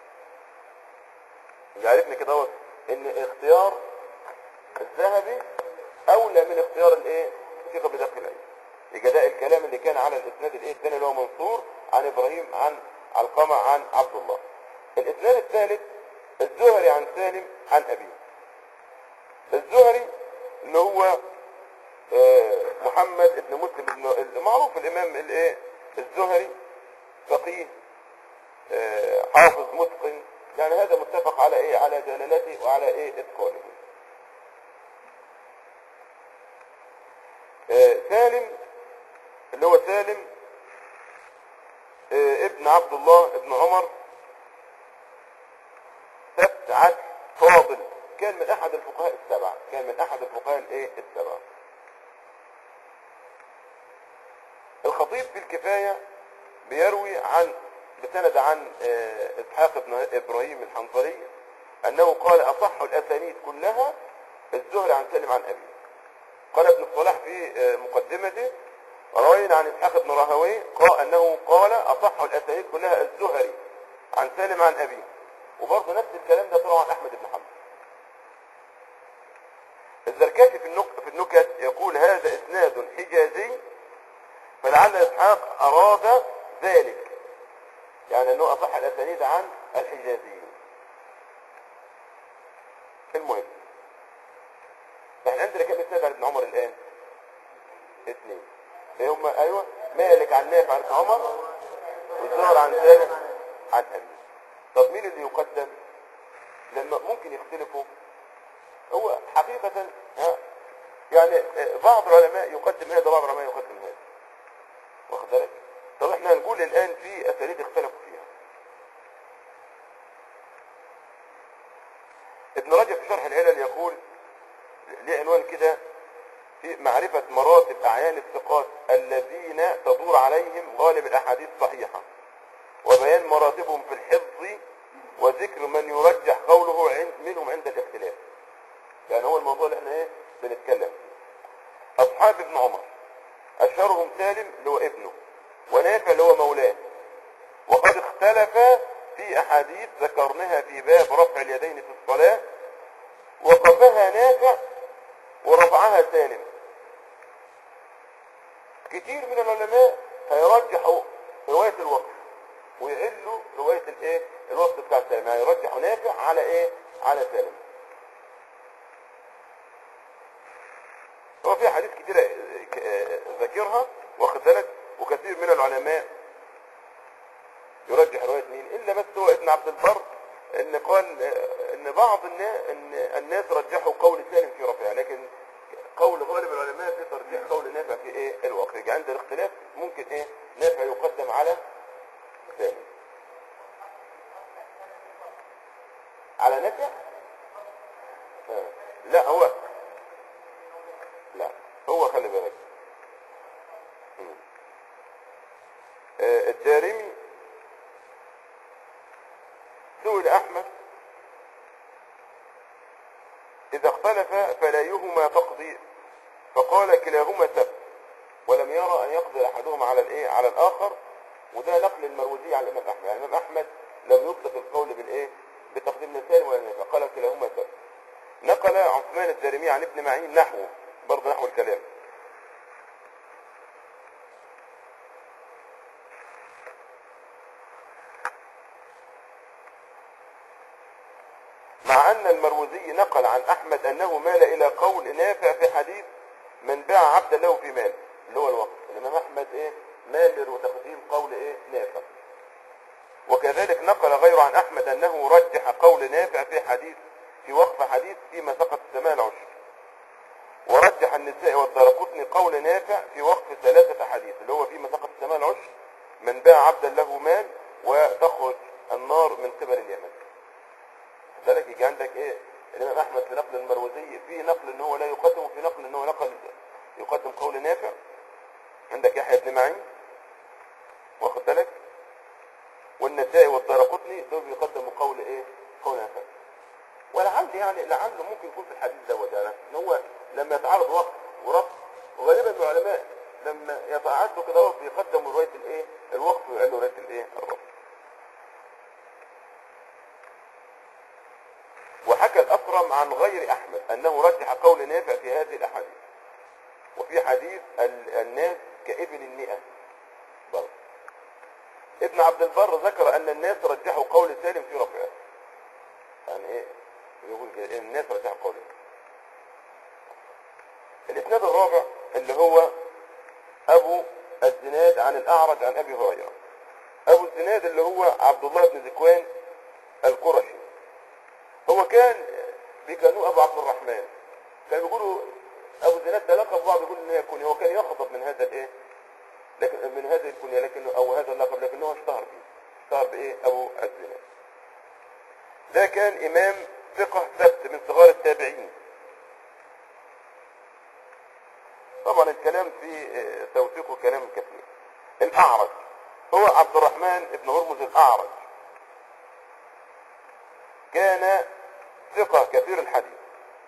اللي عرفنا كده هو ان اختيار الذهبي اولى من اختيار الايه ثقه بداخل العلم يبقى ده الكلام اللي كان على الاسناد الايه الثاني اللي هو منصور عن ابراهيم عن علقمه عن عبد الله الاسناد الثالث الزهري عن سالم عن ابيه الزهري اللي هو آه، محمد بن مسلم بن معروف الامام الايه الزهري فقيه آه، حافظ متقن يعني هذا متفق على ايه على جلالته وعلى ايه اتقانه آه، سالم اللي هو سالم آه، ابن عبد الله ابن عمر ثبت عدل كان من احد الفقهاء السبعة كان من احد الفقهاء الايه السبعة الخطيب في الكفاية بيروي عن بسند عن آه، اسحاق بن ابراهيم الحنظلي انه قال اصح الاسانيد كلها الزهري عن سالم عن ابيه قال ابن الصلاح في آه، مقدمته روينا عن اسحاق بن راهوي قال انه قال اصح الاسانيد كلها الزهري عن سالم عن ابيه وبرضه نفس الكلام ده طلع عن احمد بن حنبل الزركاشي في النك في النكت يقول هذا اسناد حجازي فلعل اسحاق اراد ذلك يعني انه اصح الاسانيد عن الحجازيين المهم احنا عندنا كم اسناد عن ابن عمر الان اثنين ايه هم ايوه مالك عن نافع عن ابن عمر والزهر عن سالم عن ابي طب مين اللي يقدم لما ممكن يختلفوا هو حقيقة ها يعني آه، بعض العلماء يقدم هذا بعض العلماء يقدم هذا واخد بالك طب احنا هنقول الان في اساليب اختلفوا فيها ابن رجب في شرح العلل يقول ليه عنوان كده في معرفة مراتب أعيان الثقات الذين تدور عليهم غالب الأحاديث الصحيحة وبيان مراتبهم في الحفظ وذكر من يرجح قوله عند منهم عند الاختلاف يعني هو الموضوع اللي احنا ايه بنتكلم فيه أصحاب ابن عمر أشهرهم سالم اللي هو ابنه ونافع اللي هو مولاه وقد اختلف في أحاديث ذكرناها في باب رفع اليدين في الصلاة وقفها نافع ورفعها سالم كتير من العلماء هيرجحوا رواية الوقف ويعلوا رواية الايه الوقف بتاع سالم يعني يرجحوا نافع على ايه على سالم هو في حديث كتير ذاكرها واخد بالك وكثير من العلماء يرجح رواية مين إلا بس هو ابن عبد البر ان قال آه، ان بعض الناس ان الناس رجحوا قول سالم في رفعها لكن قول غالب العلماء في ترجيح قول نافع في ايه الوقف يجي عند الاختلاف ممكن ايه نافع يقدم على سالم على نافع آه. لا هو لا هو خلي بالك مم. آه، الدارمي سئل احمد اذا اختلف فلايهما تقضي فقال كلاهما سبت ولم يرى ان يقضي احدهما على الايه على الاخر وده نقل المروزي على الامام احمد يعني الامام احمد لم يطلق القول بالايه بتقديم السالم ولا النافع قال كلاهما سبت نقل عثمان الدارمي عن ابن معين نحوه برضه نحو الكلام مع أن المروزي نقل عن أحمد أنه مال إلى قول نافع في حديث من باع عبدا له في مال اللي هو الوقت الإمام أحمد إيه مال وتقديم قول إيه نافع وكذلك نقل غيره عن أحمد أنه رجح قول نافع في حديث في وقف حديث فيما سقط السماء العشر ورجح النساء والدرقطني قول نافع في وقف ثلاثة حديث اللي هو فيما سقط السماء العشر من باع عبدا له مال وتخرج النار من قبل اليمن ذلك يجي عندك ايه الامام احمد في نقل المروزي في نقل ان هو لا يقدم وفي نقل ان هو نقل يقدم قول نافع عندك يحيى بن معين واخد بالك والنسائي والدارقطني دول بيقدموا قول ايه قول نافع ولعل يعني لعله ممكن يكون في الحديث دوت يعني ان هو لما يتعارض وقت ورفض وغالبا العلماء لما يتعارضوا كده وقت يقدموا روايه الايه الوقت ويعلوا روايه الايه الرفض وحكى الأكرم عن غير أحمد أنه رجح قول نافع في هذه الأحاديث وفي حديث ال- الناس كابن المئة برضه ابن عبد البر ذكر أن الناس رجحوا قول سالم في رفعه يعني إيه يقول كده، الناس رجحوا قول الإسناد الرابع اللي هو أبو الزناد عن الأعرج عن أبي هريرة أبو الزناد اللي هو عبد الله بن ذكوان القرشي هو كان بيكانوه ابو عبد الرحمن كانوا بيقولوا ابو زناد ده لقب بعض يقول ان هي كنيه هو كان يخطب من هذا الايه لكن من هذه الكنيه لكنه او هذا اللقب لكنه اشتهر به اشتهر بايه ابو الزناد ده كان امام ثقة ثبت من صغار التابعين طبعا الكلام في آه، توثيقه كلام كثير الأعرج هو عبد الرحمن بن هرمز الأعرج كان ثقة كثير الحديث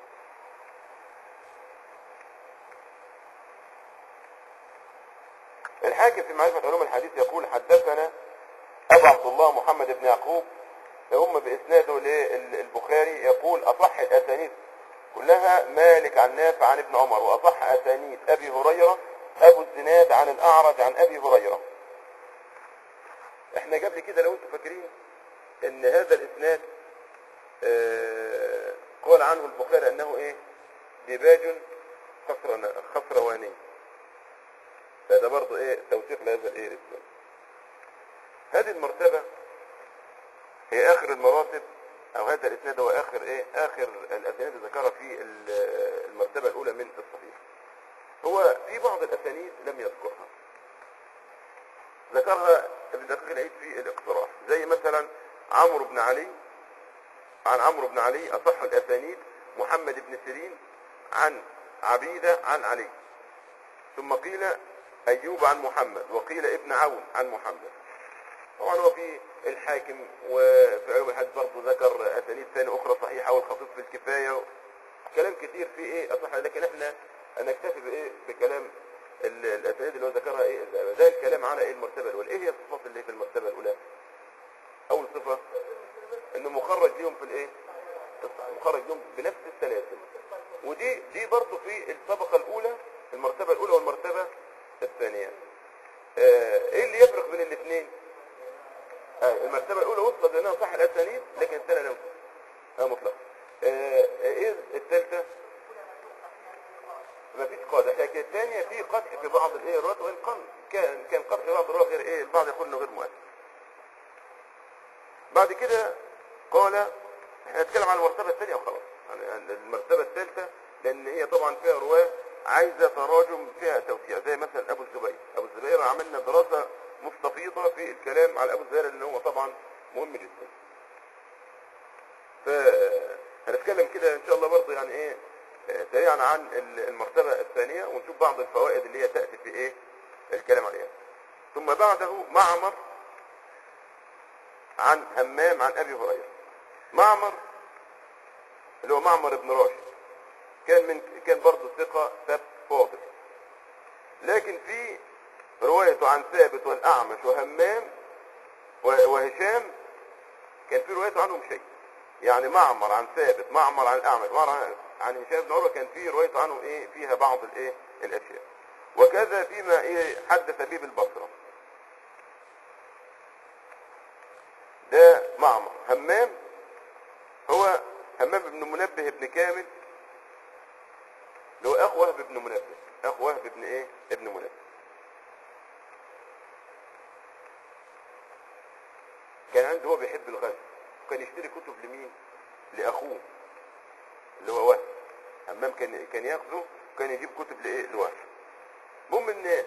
الحاكم في معرفة علوم الحديث يقول حدثنا أبو عبد الله محمد بن يعقوب هم بإسناده للبخاري يقول أصح الأسانيد كلها مالك عن نافع عن ابن عمر وأصح أسانيد أبي هريرة أبو الزناد عن الأعرج عن أبي هريرة احنا قبل كده لو انتم فاكرين ان هذا الاسناد آه، قال عنه البخاري انه ايه ديباج خسرنا- خسرواني فده برضه ايه توثيق لهذا الايه الاسناد هذه المرتبة هي اخر المراتب او هذا الاسناد هو اخر ايه اخر الاسانيد اللي ذكرها في ال- المرتبة الاولى من الصحيح هو في بعض الاسانيد لم يذكرها ذكرها ابن دقيق العيد في الاقتراح زي مثلا عمرو بن علي عن عمرو بن علي اصح الاسانيد محمد بن سيرين عن عبيدة عن علي ثم قيل ايوب عن محمد وقيل ابن عون عن محمد طبعا هو في الحاكم وفي علوم الحديث برضه ذكر اسانيد ثانيه اخرى صحيحه والخطيب في الكفايه كلام كتير في ايه اصح لكن احنا نكتفي بايه بكلام ال- الاسانيد اللي هو ذكرها ايه الذهبي. ده الكلام على ايه المرتبه الاولى ايه هي الصفات اللي في المرتبه الاولى اول صفه انه مخرج ليهم في الايه الصحيح. مخرج ليهم بنفس السلاسل ودي دي برضه في الطبقه الاولى المرتبه الاولى والمرتبه الثانيه آه ايه اللي يفرق بين الاثنين آه المرتبه الاولى وصلت لانها صح الاسانيد لكن الثانيه لم تصل آه مطلق آه ايه الثالثه ما فيش قادح لكن الثانية في قدح في بعض الايه الرواة وان قل كان كان قدح في بعض الرواة غير ايه البعض يقول انه غير مؤثر بعد كده قال احنا نتكلم عن المرتبة الثانية وخلاص يعني المرتبة الثالثة لان هي طبعا فيها رواة عايزة تراجم فيها توسيع زي مثلا ابو الزبير ابو الزبير عملنا دراسة مستفيضة في الكلام على ابو الزبير لان هو طبعا مهم جدا فهنتكلم كده ان شاء الله برضه يعني ايه آه، سريعا عن ال- المرتبة الثانية ونشوف بعض الفوائد اللي هي تأتي في ايه الكلام عليها ثم بعده معمر عن همام عن ابي هريرة معمر اللي هو معمر بن راشد كان من كان برضه ثقة ثبت فاضل لكن في روايته عن ثابت والأعمش وهمام و- وهشام كان في روايته عنهم شيء يعني معمر عن ثابت معمر عن الأعمش معمر عن- عن هشام بن عروة كان في روايته عنه ايه فيها بعض الايه الأشياء وكذا فيما ايه حدث به بالبصرة ده معمر همام هو همام بن منبه بن كامل اللي هو اخو وهب بن منبه اخو وهب بن ايه ابن منبه كان عنده هو بيحب الغزو وكان يشتري كتب لمين لاخوه اللي هو وهب همام كان كان ياخذه وكان يجيب كتب لايه لوهب المهم ان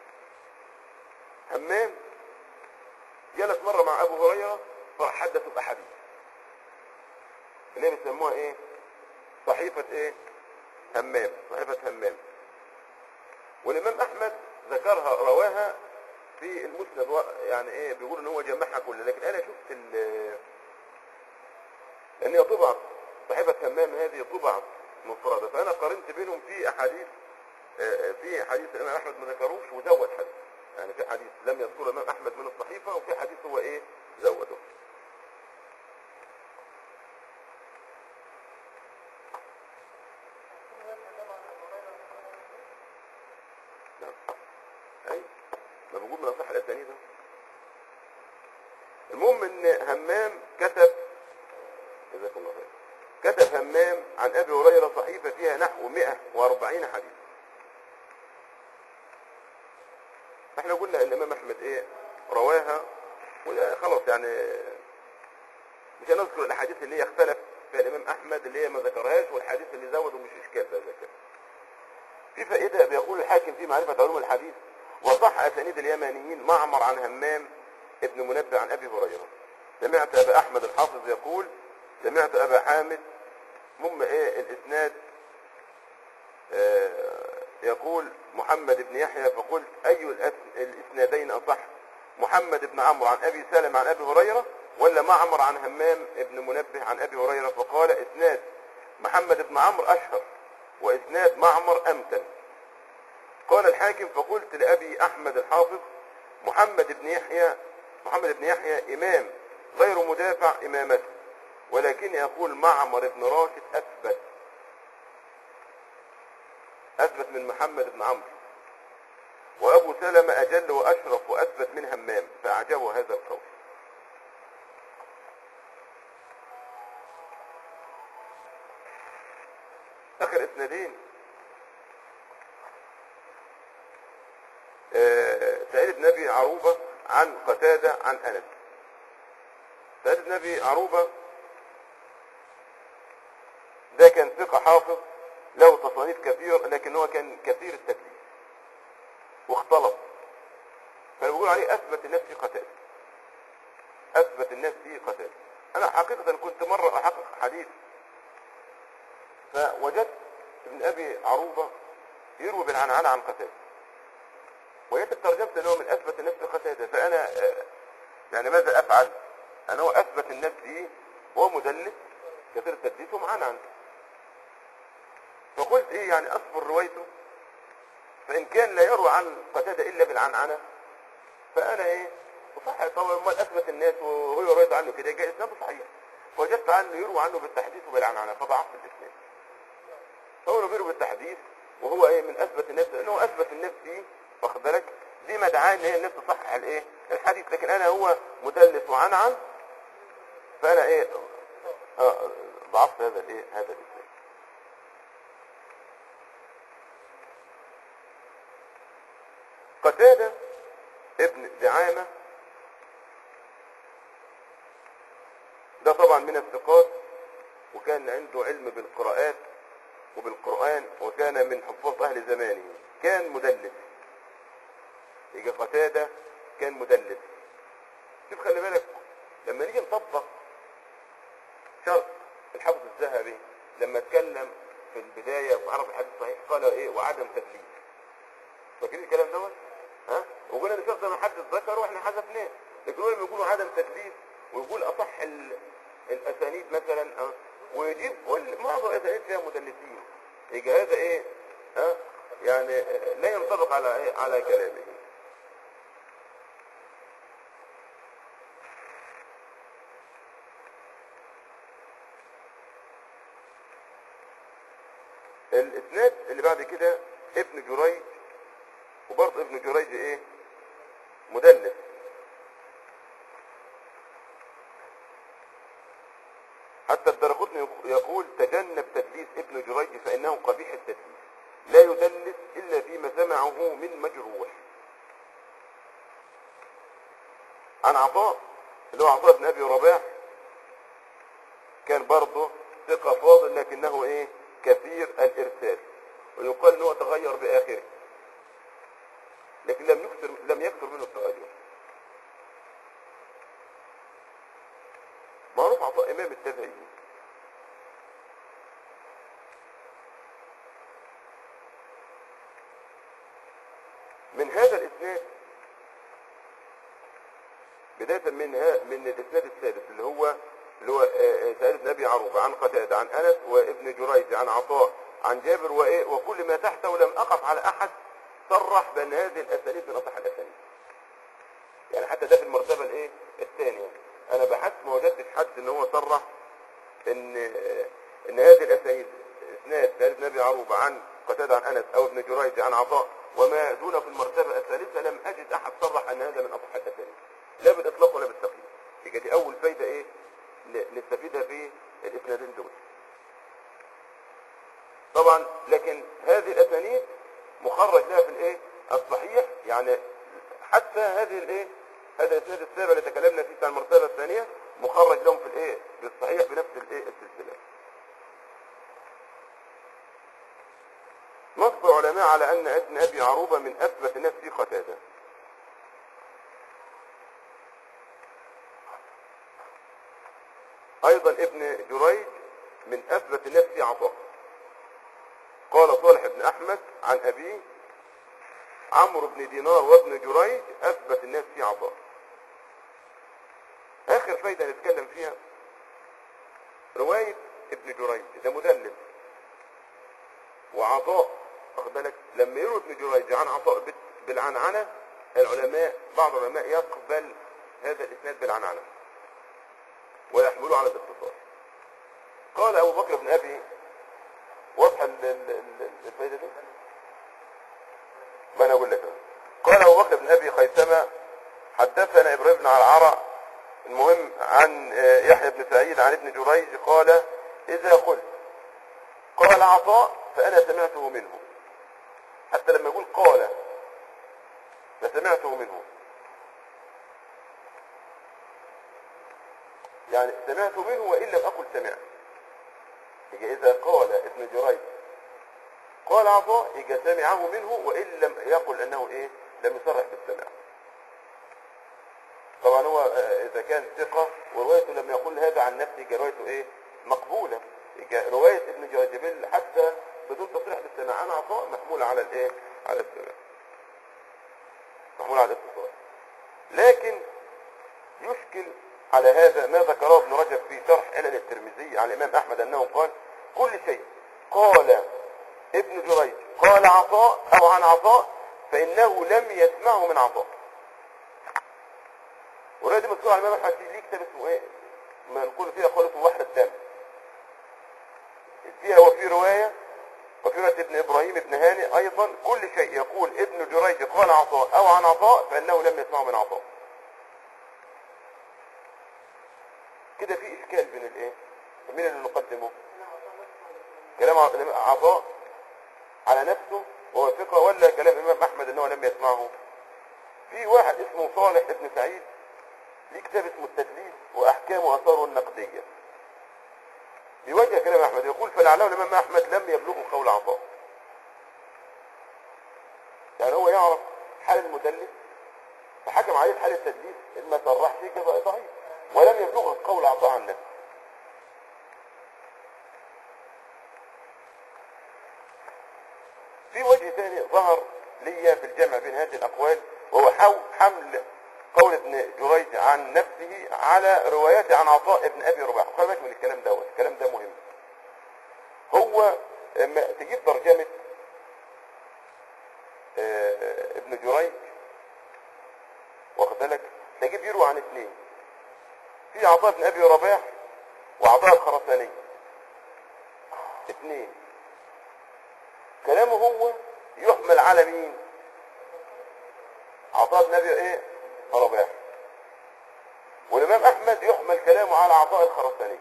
همام جلس مره مع ابو هريره فراح حدثه باحاديث اللي هي بيسموها ايه صحيفه ايه همام صحيفه همام والامام احمد ذكرها رواها في المسند و- يعني ايه بيقول ان هو جمعها كلها لكن انا شفت ال ان هي طبعت صحيفه همام هذه طبعت مفردة فانا قارنت بينهم في احاديث آه، في حديث الامام احمد ما ذكروش وزود حديث يعني في حديث لم يذكره الامام احمد من الصحيفه وفي حديث هو ايه زوده نعم اي ما بقول من اصح الاسانيد أهو. المهم ان همام كتب جزاكم الله خير كتب همام عن ابي هريره صحيفه فيها نحو 140 حديث احنا قلنا ان الامام احمد ايه رواها وده خلاص يعني مش هنذكر الاحاديث اللي هي اختلف فيها الامام احمد اللي هي ما ذكرهاش والحديث اللي زوده مش اشكال في ذلك في فائده بيقول الحاكم في معرفه علوم الحديث وصح اسانيد اليمانيين معمر عن همام ابن منبه عن ابي هريره سمعت ابا احمد الحافظ يقول سمعت ابا حامد مم ايه الاسناد آه، يقول محمد بن يحيى فقلت اي الأس- الاسنادين اصح محمد بن عمرو عن ابي سالم عن ابي هريره ولا معمر عن همام بن منبه عن ابي هريره فقال اسناد محمد بن عمرو اشهر واسناد معمر امتن قال الحاكم فقلت لابي احمد الحافظ محمد بن يحيى محمد بن يحيى امام غير مدافع امامته ولكني اقول معمر بن راشد اثبت اثبت من محمد بن عمرو وابو سلمة اجل واشرف واثبت من همام فاعجبه هذا القول اخر اسنادين آه، سعيد بن ابي عروبه عن قتاده عن انس سعيد بن ابي عروبه ده كان ثقه حافظ له تصانيف كثير لكن هو كان كثير التكليف واختلط فبيقول عليه اثبت الناس في قتاده اثبت الناس في قتاده انا حقيقه كنت مره احقق حديث فوجدت ابن ابي عروبه يروي بالعنعنه عن قتاده وجدت ترجمت ان هو من اثبت الناس في قتاده فانا آه، يعني ماذا افعل؟ انا هو اثبت الناس دي هو مدلس كثير التدليس ومعنعن فقلت ايه يعني اصبر روايته فان كان لا يروى عن قتاده الا بالعنعنه فانا ايه وصح طبعا امال اثبت الناس وهو روايته عنه كده جاء اسناده صحيح فوجدت عنه يروى عنه بالتحديث وبالعنعنه فضعفت الاسناد فهو يروي بالتحديث وهو ايه من اثبت الناس لانه اثبت الناس دي واخد بالك دي مدعاه ان هي الناس تصحح الايه الحديث لكن انا هو مدلس وعنعن فانا ايه اه ضعفت هذا الايه هذا الاسناد قتادة ابن دعامة ده طبعا من الثقات وكان عنده علم بالقراءات وبالقرآن وكان من حفاظ أهل زمانه كان مدلس يجي قتادة كان مدلس شوف خلي بالك لما نيجي نطبق شرط الحافظ الذهبي لما اتكلم في البداية وعرف الحديث الصحيح قال ايه وعدم تدليس فاكرين الكلام دوت ها وقلنا ان شرط زي ما حد ذكر واحنا حذفناه لكن هو لما يقولوا عدم تدليس ويقول اصح ال... الاسانيد مثلا اه ويجيب كل معظم الاسانيد فيها مدلسين يجي هذا ايه ها يعني آه، لا ينطبق على ايه على كلامه الاسناد اللي بعد كده ابن جريج وبرضه ابن جريج ايه مدلس حتى الدرقطني يقول تجنب تدليس ابن جريج فانه قبيح التدليس لا يدلس الا فيما سمعه من مجروح عن عطاء اللي هو عطاء بن ابي رباح كان برضه ثقة فاضل لكنه ايه كثير الارسال ويقال انه تغير باخره لكن لم يكثر لم يكثر منه التغير معروف عطاء امام التابعين من هذا الاسناد بداية من ها من الاسناد السادس اللي هو اللي هو آه، آه، سعيد بن ابي عروبه عن قتاده عن انس وابن جريج عن عطاء عن جابر وايه وكل ما تحته لم اقف على احد صرح بان هذه الاسانيد من اصح الاسانيد. يعني حتى ده في المرتبه الايه؟ الثانيه. انا بحثت ما وجدتش حد ان هو صرح ان آه، ان هذه الاسانيد اسناد سعيد بن ابي عروبه عن قتاده عن انس او ابن جريج عن عطاء وما دونه في المرتبه الثالثه لم اجد احد صرح ان هذا من اصح الاسانيد. لا بالاطلاق ولا بالتقييد. يبقى دي اول فايده ايه؟ ن- نستفيدها في الاسنادين دول. طبعا لكن هذه الاسانيد مخرج لها في الايه الصحيح يعني حتى هذه الايه هذا الاسناد السابع اللي تكلمنا فيه بتاع المرتبه الثانيه مخرج لهم في الايه في الصحيح بنفس الايه السلسله نص علماء على ان ابن ابي عروبه من اثبت الناس في قتاده ايضا ابن جريج من اثبت الناس في عطاء قال صالح بن احمد عن ابيه عمرو بن دينار وابن جريج اثبت الناس في عطاء اخر فايدة نتكلم فيها رواية ابن جريج ده مدلل وعطاء واخد بالك لما يروي ابن جريج عن عطاء بت- بالعنعنة العلماء بعض العلماء يقبل هذا الاسناد بالعنعنة ويحمله على الاختصار قال ابو بكر بن ابي واضح ال- ال- ال- الفايدة دي ما انا اقول لك أهو. قال ابو بكر بن ابي خيثمة حدثنا ابراهيم بن عرعرة المهم عن آه، يحيى بن سعيد عن ابن جريج قال اذا قلت قال عطاء فانا سمعته منه حتى لما يقول قال فسمعته منه يعني سمعت منه وان لم اقل سمعت يجي اذا قال ابن جريج قال عطاء يجي سمعه منه وان لم يقل انه ايه لم يصرح بالسماع طبعا هو آه، اذا كان ثقة وروايته لم يقل هذا عن نفسه يجي روايته ايه مقبولة يجي رواية ابن جريج حتى بدون تصريح بالسماع عن عطاء محمولة على الايه على السماع محمولة على الاتصال لكن يشكل على هذا ما ذكره ابن رجب في شرح علل الترمذي عن الامام احمد انه قال كل شيء قال ابن جريج قال عطاء او عن عطاء فانه لم يسمعه من عطاء ورواية دي مذكورة على الامام احمد في ليه كتاب اسمه ايه منقول فيها قال اسمه وحدة الدم فيها وفي رواية وفي رواية ابن ابراهيم ابن هاني ايضا كل شيء يقول ابن جريج قال عطاء او عن عطاء فانه لم يسمعه من عطاء كده في اشكال بين الايه مين اللي نقدمه كلام ع- عطاء على نفسه وهو ثقة ولا كلام الامام احمد انه لم يسمعه في واحد اسمه صالح ابن سعيد ليه كتاب اسمه التدليس واحكام واثاره النقدية بيوجه كلام احمد يقول فلعله الامام احمد لم يبلغه قول عطاء يعني هو يعرف حال المدلس فحكم عليه بحال التدليس ان ما صرحش كده ضعيف ولم يبلغه قول عطاء عن نفسه في وجه ثاني ظهر لي في الجمع بين هذه الاقوال وهو حو- حمل قول ابن جريج عن نفسه على روايته عن عطاء ابن ابي رباح خلي بالك من الكلام دوت الكلام ده مهم هو اما تجيب ترجمه آه، ابن جريج واخد بالك تجيب يروى عن اثنين في عطاء بن ابي رباح وعطاء الخرساني اثنين كلامه هو يحمل على مين عطاء بن ابي ايه رباح والامام احمد يحمل كلامه على عطاء الخرساني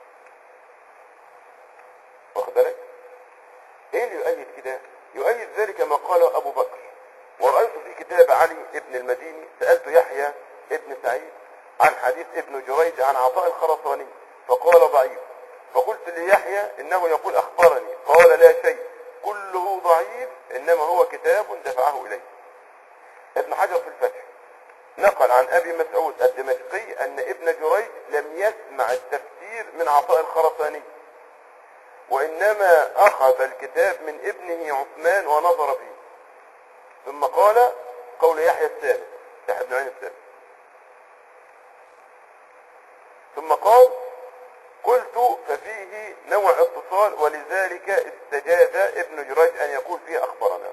واخد بالك ايه اللي يؤيد كده يؤيد ذلك ما قاله ابو بكر ورأيت في كتاب علي ابن المديني سألت يحيى ابن سعيد عن حديث ابن جريج عن عطاء الخرساني فقال ضعيف فقلت ليحيى انه يقول اخبرني قال لا شيء كله ضعيف انما هو كتاب دفعه اليه ابن حجر في الفتح نقل عن ابي مسعود الدمشقي ان ابن جريج لم يسمع التفسير من عطاء الخرساني وانما اخذ الكتاب من ابنه عثمان ونظر فيه ثم قال قول يحيى الثالث يحيى بن عين الثالث ثم قال قلت ففيه نوع اتصال ولذلك استجاز ابن جريج ان يقول فيه اخبرنا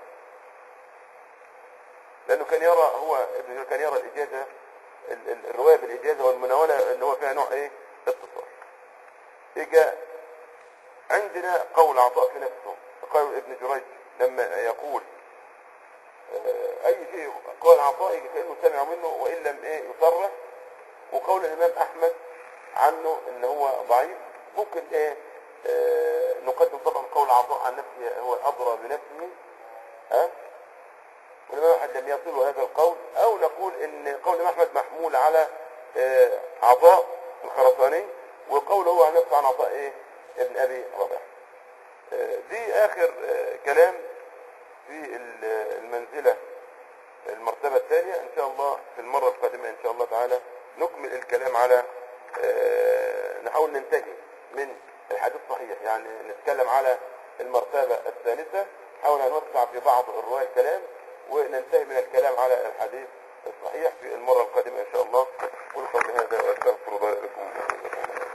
لانه كان يرى هو ابن جريج كان يرى الاجازه ال- ال- الروايه بالاجازه والمناوله اللي هو فيها نوع ايه اتصال اجا عندنا قول عطاء في نفسه قول ابن جريج لما يقول آه، اي شيء قال عطاء يجي كانه سمع منه وان لم ايه يصرح وقول الامام احمد عنه ان هو ضعيف ممكن ايه آه، نقدم طبعا قول عطاء عن نفسه هو الادرى بنفسه ها والامام احمد لم يصله هذا القول او نقول ان قول الامام احمد محمول على آه، عطاء الخرساني وقوله هو عن نفسه عن عطاء ايه ابن ابي رباح آه، دي اخر آه، كلام في ال- المنزلة المرتبة الثانية ان شاء الله في المرة القادمة ان شاء الله تعالى نكمل الكلام على آه، نحاول ننتهي من الحديث الصحيح يعني نتكلم على المرتبة الثالثة نحاول أن نوسع في بعض الرواية الكلام وننتهي من الكلام على الحديث الصحيح في المرة القادمة إن شاء الله قل قبل هذا وأستغفر الله لكم